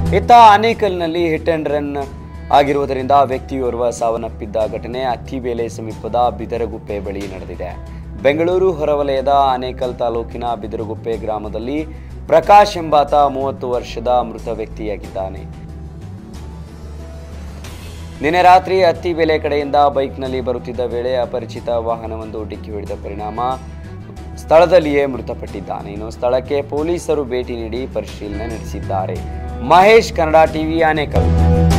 ಇತ್ತ ಆನೇಕಲ್ನಲ್ಲಿ hit and run ಆಗಿರುವುದರಿಂದ ವ್ಯಕ್ತಿಯೋರ್ವ ಸಾವನ್ನಪ್ಪಿದ್ದ ಘಟನೆ ಅತ್ತಿಬೇಲೆ ಸಮೀಪದ ಬಿದರಗುಪ್ಪೆ ಬಳಿ ನಡೆದಿದೆ ಬೆಂಗಳೂರು ಹೊರವಲಯದ ಆನೇಕಲ್ ತಾಲೂಕಿನ ಬಿದರಗುಪ್ಪೆ ಗ್ರಾಮದಲ್ಲಿ ಪ್ರಕಾಶ್ ಎಂಬಾತ ಮೂವತ್ತು ವರ್ಷದ ಮೃತ ವ್ಯಕ್ತಿಯಾಗಿದ್ದಾನೆ ನಿನ್ನೆ ರಾತ್ರಿ ಅತ್ತಿಬೇಲೆ ಕಡೆಯಿಂದ ಬೈಕ್ನಲ್ಲಿ ಬರುತ್ತಿದ್ದ ವೇಳೆ ಅಪರಿಚಿತ ವಾಹನವೊಂದು ಡಿಕ್ಕಿ ಹೊಡೆದ ಪರಿಣಾಮ ಸ್ಥಳದಲ್ಲಿಯೇ ಮೃತಪಟ್ಟಿದ್ದಾನೆ ಇನ್ನು ಸ್ಥಳಕ್ಕೆ ಪೊಲೀಸರು ಭೇಟಿ ನೀಡಿ ಪರಿಶೀಲನೆ ನಡೆಸಿದ್ದಾರೆ ಮಹೇಶ್ ಕನ್ನಡ ಟಿವಿ ಆನೇಕಲ್